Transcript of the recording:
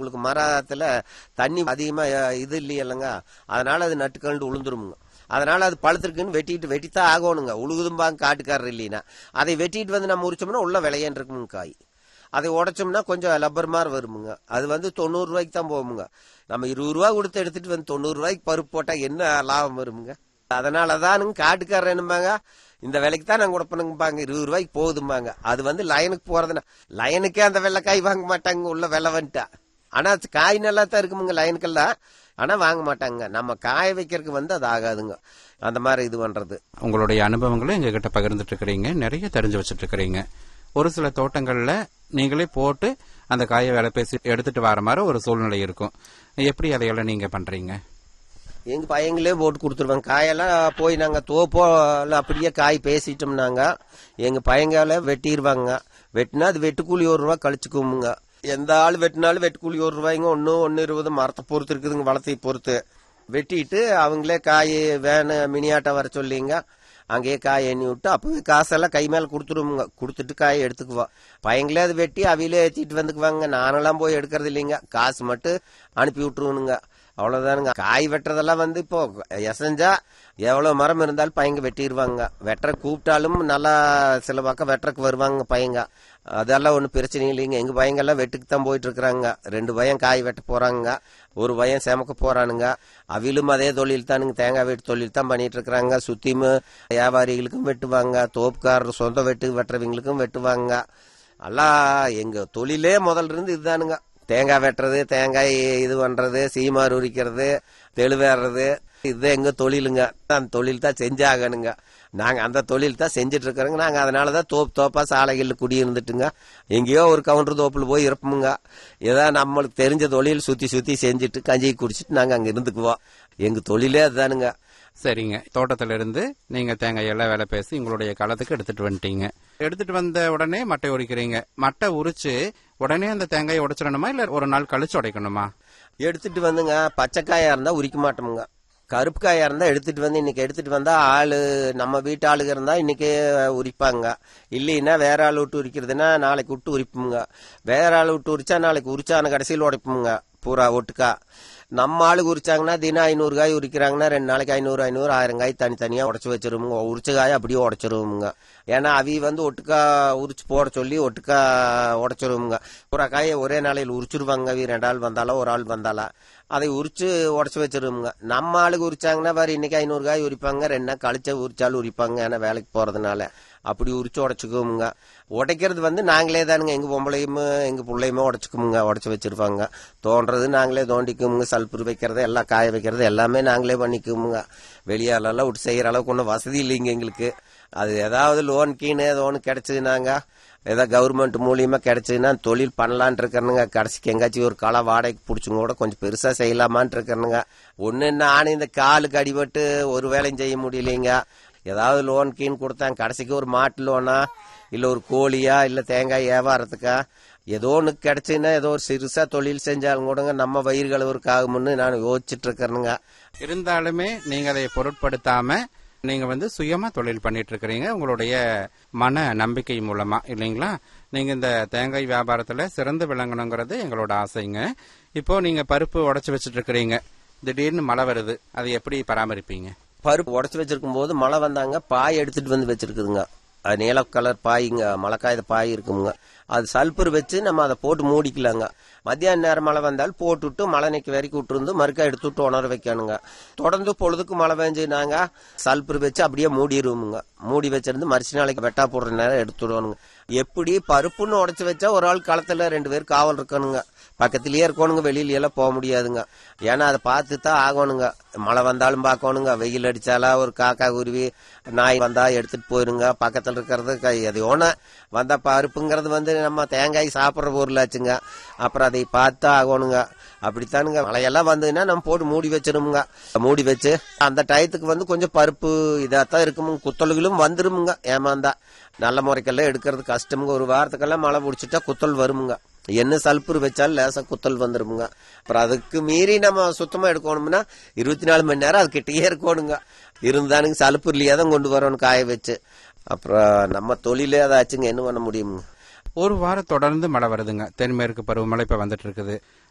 உங்களுக்கு மரத்துல தண்ணி அதிகமா அஹ், இது இல்லையல்லங்க அதனால அது நட்டுக்கண்டு உளுந்துருமுங்க அதனால அது பழுத்திருக்குன்னு வெட்டிட்டு வெட்டித்தான் ஆகணுங்க உழுகுதும்பாங்க காட்டுக்காரர் இல்லைன்னா அதை வெட்டிட்டு வந்து நம்ம உரிச்சோம்னா உள்ள விளையாண்டு இருக்குமுங்க காய் அதை உடைச்சோம்னா கொஞ்சம் லப்பர் மாதிரி வருமுங்க அது வந்து தொண்ணூறு ரூபாய்க்கு தான் போகுமுங்க நம்ம இருபது ரூபா கொடுத்து எடுத்துட்டு வந்து தொண்ணூறு ரூபாய்க்கு பருப்பு போட்டா என்ன லாபம் வருமுங்க அதனால தானுங்க காட்டுக்காரர் என்னம்பாங்க இந்த விலைக்கு தான் நாங்க கொடுப்பணுங்கப்பாங்க இருபது ரூபாய்க்கு போகுதும்பாங்க அது வந்து லைனுக்கு போறதுனா லைனுக்கே அந்த வெள்ளைக்காய் வாங்க மாட்டாங்க உள்ள வெள்ளை வந்துட்டா ஆனா அது காய் நல்லா தான் இருக்குமுங்க லைனுக்கெல்லாம் ஆனா வாங்க மாட்டாங்க நம்ம காய வைக்கிறதுக்கு வந்து அது ஆகாதுங்க அந்த மாதிரி இது பண்றது உங்களுடைய அனுபவங்களை எங்ககிட்ட பகிர்ந்துட்டு இருக்கிறீங்க நிறைய தெரிஞ்சு வச்சுட்டு இருக்கிறீங்க ஒரு சில தோட்டங்கள்ல நீங்களே போட்டு அந்த காயை வேலை பேசி எடுத்துட்டு வர மாதிரி ஒரு சூழ்நிலை இருக்கும் எப்படி அதையெல்லாம் நீங்க பண்றீங்க எங்க பையங்களே போட்டு கொடுத்துருவாங்க காயெல்லாம் போய் நாங்க தோப்போல அப்படியே காய் பேசிட்டோம்னாங்க எங்க பையங்கால வெட்டிடுவாங்க வெட்டினா அது வெட்டுக்கூலி ஒரு ரூபா கழிச்சுக்குவோமுங்க எந்த ஆள் வெட்டினாலும் வெட்டுக்கூலி ஒரு ரூபாய்ங்க ஒன்னு ஒன்னு இருபது மரத்தை பொறுத்து இருக்குதுங்க வளத்தை பொறுத்து வெட்டிட்டு அவங்களே காய் வேனு மினியாட்டம் வர சொல்லிங்க அங்கேயே காய் எண்ணி விட்டு அப்பவே காசெல்லாம் கை மேல கொடுத்துருவோமுங்க கொடுத்துட்டு காயை எடுத்துக்குவோம் பையங்களே அது வெட்டி அவையிலே ஏற்றிட்டு வந்துக்குவாங்க நானெல்லாம் போய் எடுக்கிறது இல்லைங்க காசு மட்டும் அனுப்பி விட்டுருவனுங்க அவ்வளவுதானுங்க காய் வெட்டுறதெல்லாம் வந்து இப்போ எசஞ்சா எவ்வளவு மரம் இருந்தாலும் பையங்க வெட்டிடுவாங்க வெட்டுற கூப்பிட்டாலும் நல்லா சில பக்கம் வெட்டுறக்கு வருவாங்க பையங்க அதெல்லாம் ஒன்றும் பிரச்சனை இல்லைங்க எங்க பையங்கெல்லாம் வெட்டுக்கு தான் போயிட்டு இருக்கிறாங்க ரெண்டு பையன் காய் வெட்ட போறாங்க ஒரு பையன் செமக்க போறானுங்க அவிலும் அதே தொழில் தானுங்க தேங்காய் வெட்டு தொழில் தான் பண்ணிட்டு இருக்கிறாங்க சுத்தியும் வியாபாரிகளுக்கும் வெட்டுவாங்க தோப்புக்காரர் சொந்த வெட்டு வெட்டுறவங்களுக்கும் வெட்டுவாங்க எல்லாம் எங்க தொழிலே முதல்ல இருந்து இதுதானுங்க தேங்காய் வெட்டுறது தேங்காய் இது பண்றது சீமார் உரிக்கிறது தெளிவேறது இது எங்க தொழிலுங்க அந்த தொழில் தான் செஞ்சாகணுங்க நாங்க அந்த தொழில் தான் செஞ்சுட்டு இருக்கிறோங்க நாங்க அதனாலதான் தோப்பு தோப்பா சாலைகளில் குடியிருந்துட்டுங்க எங்கேயோ ஒரு கவுண்டர் தோப்புல போய் இருப்போமுங்க ஏதோ நம்மளுக்கு தெரிஞ்ச தொழில் சுத்தி சுத்தி செஞ்சுட்டு கஞ்சி குடிச்சிட்டு நாங்க அங்க இருந்துக்குவோம் எங்க தொழிலே அதுதானுங்க சரிங்க தோட்டத்துல இருந்து நீங்க தேங்காய் எல்லாம் வேலை பேசி உங்களுடைய களத்துக்கு எடுத்துட்டு வந்துட்டீங்க எடுத்துட்டு வந்த உடனே மட்டை உரிக்கிறீங்க மட்டை உரிச்சு உடனே அந்த தேங்காயை உடைச்சிடணுமா இல்ல ஒரு நாள் கழிச்சு உடைக்கணுமா எடுத்துட்டு வந்துங்க பச்சைக்காயா இருந்தா உரிக்க மாட்டோமுங்க கருப்பு காயா இருந்தா எடுத்துட்டு வந்து இன்னைக்கு எடுத்துட்டு வந்தா ஆளு நம்ம வீட்டு ஆளுங்க இருந்தா இன்னைக்கு உரிப்பாங்க இல்லைன்னா வேற ஆள் விட்டு உரிக்கிறதுனா நாளைக்கு விட்டு உரிப்போமுங்க வேற ஆள் விட்டு உரிச்சா நாளைக்கு உரிச்சான கடைசியில் உடைப்போமுங்க பூரா ஒட்டுக்கா நம்ம ஆளுக்கு உரிச்சாங்கன்னா தினம் ஐநூறு காய் உரிக்கிறாங்கன்னா ரெண்டு நாளைக்கு ஐநூறு ஐநூறு ஆயிரம் காய் தனித்தனியா உடச்சு வச்சிருவோங்க உரிச்ச காய் அப்படியே உடச்சிருவோமுங்க ஏன்னா அவி வந்து ஒட்டுக்கா உரிச்சு போட சொல்லி ஒட்டுக்கா உடச்சிருவோமுங்க பூரா காயை ஒரே நாளையில் உரிச்சிருவாங்க அவி ரெண்டு ஆள் வந்தாலும் ஒரு ஆள் வந்தாலும் அதை உரிச்சு உடச்சு வச்சிருவோமுங்க நம்ம ஆளுக்கு உரிச்சாங்கன்னா வேற இன்னைக்கு ஐநூறு காய் உரிப்பாங்க ரெண்டு நாள் கழிச்ச உரிச்சாலும் உரிப்பாங்க ஏன்னா வேலைக்கு போறதுனால அப்படி உரிச்சு உடச்சுக்குவோமுங்க உடைக்கிறது வந்து நாங்களே தானுங்க எங்க பொம்பளையும் எங்க பிள்ளையுமே உடச்சுக்குமுங்க உடச்சு வச்சிருப்பாங்க தோன்றது நாங்களே தோண்டிக்குமுங்க சல்புரு வைக்கிறது எல்லாம் காய வைக்கிறது எல்லாமே நாங்களே பண்ணிக்குவோமுங்க வெளியாலெல்லாம் விட்டு செய்யற அளவுக்கு ஒன்றும் வசதி இல்லைங்க எங்களுக்கு அது ஏதாவது லோன் கீனு ஏதோ ஒன்று கிடைச்சதுனாங்க ஏதோ கவர்மெண்ட் மூலியமா கிடைச்சதுன்னா தொழில் பண்ணலான் இருக்கிறனுங்க கடைசிக்கு எங்காச்சும் ஒரு களை வாடகைக்கு பிடிச்சுங்க கூட கொஞ்சம் பெருசா செய்யலாமான் இருக்கிறனுங்க ஒன்னு நானும் இந்த காலுக்கு அடிபட்டு ஒரு வேலையும் செய்ய முடியலைங்க ஏதாவது லோன் கீன் கொடுத்தாங்க கடைசிக்கு ஒரு மாட்டு லோனா இல்ல ஒரு கோழியா இல்ல தேங்காய் வியாபாரத்துக்கா ஏதோ ஒன்று கிடைச்சுன்னா ஏதோ ஒரு சிறுசா தொழில் செஞ்சாலும் கூடங்க நம்ம வயிறு கழுவுறதுக்கு ஆகும்னு நான் யோசிச்சுட்டு இருக்கிறேனுங்க இருந்தாலுமே நீங்க அதை பொருட்படுத்தாம நீங்க வந்து சுயமா தொழில் பண்ணிட்டு இருக்கிறீங்க உங்களுடைய மன நம்பிக்கை மூலமா இல்லைங்களா நீங்க இந்த தேங்காய் வியாபாரத்துல சிறந்து விளங்கணுங்கிறது எங்களோட ஆசைங்க இப்போ நீங்க பருப்பு உடைச்சு வச்சிட்டு இருக்கிறீங்க திடீர்னு மழை வருது அதை எப்படி பராமரிப்பீங்க பருப்பு உடச்சு வச்சிருக்கும் போது மழை வந்தாங்க பாய் எடுத்துட்டு வந்து வச்சிருக்குதுங்க அது நீல கலர் பாய்ங்க மழைக்காயத பாய் இருக்குங்க அது சல்பர் வச்சு நம்ம அதை போட்டு மூடிக்கலாங்க மத்தியான நேரம் மழை வந்தாலும் போட்டுவிட்டு மழை நிக்க வரைக்கும் விட்டுருந்து மறுக்கா எடுத்து விட்டு உணர வைக்கணுங்க தொடர்ந்து பொழுதுக்கு மழை பெஞ்சுனாங்க சல்பர் வச்சு அப்படியே மூடிடுவோமுங்க மூடி வச்சிருந்து மறுச்சு நாளைக்கு வெட்டா போடுற நேரம் எடுத்துடுவானுங்க எப்படி பருப்புன்னு உடைச்சு வச்சா ஒரு ஆள் களத்துல ரெண்டு பேர் காவல் இருக்கணுங்க பக்கத்திலேயே இருக்கணுங்க வெளியில எல்லாம் போக முடியாதுங்க ஏன்னா அதை பார்த்து தான் ஆகணுங்க மழை வந்தாலும் பார்க்கணுங்க வெயில் அடிச்சாலா ஒரு காக்கா குருவி நாய் வந்தா எடுத்துட்டு போயிருங்க பக்கத்துல இருக்கிறது க- எது ஒண்ணு வந்தா பருப்புங்கிறது வந்து நம்ம தேங்காய் சாப்பிட்ற பொருளாச்சுங்க அப்புறம் அதை பார்த்து ஆகணுங்க அப்படித்தானுங்க மழையெல்லாம் வந்ததுன்னா நம்ம போட்டு மூடி வச்சிருமுங்க மூடி வச்சு அந்த டயத்துக்கு வந்து கொஞ்சம் பருப்பு இதாத்தான் இருக்குமுங்க குத்தல்களும் வந்துருமுங்க ஏமாந்தா நல்ல முறைக்கெல்லாம் எடுக்கிறது கஷ்டமுங்க ஒரு வாரத்துக்கெல்லாம் மழை பிடிச்சிட்டா குத்தல் வருமுங்க என்ன சல்புரு வச்சாலும் லேசா குத்தல் வந்துருமுங்க அப்புறம் அதுக்கு மீறி நம்ம சுத்தமா எடுக்கணும்னா இருபத்தி நாலு மணி நேரம் அது கிட்டயே இருக்கணுங்க இருந்தானுங்க சல்புர்லயே தான் கொண்டு வரணும் காய வச்சு அப்புறம் நம்ம தொழிலே அதாச்சுங்க என்ன பண்ண முடியுமுங்க ஒரு வாரம் தொடர்ந்து மழை வருதுங்க தென்மேற்கு பருவமழை இப்ப வந்துட்டு இருக்குது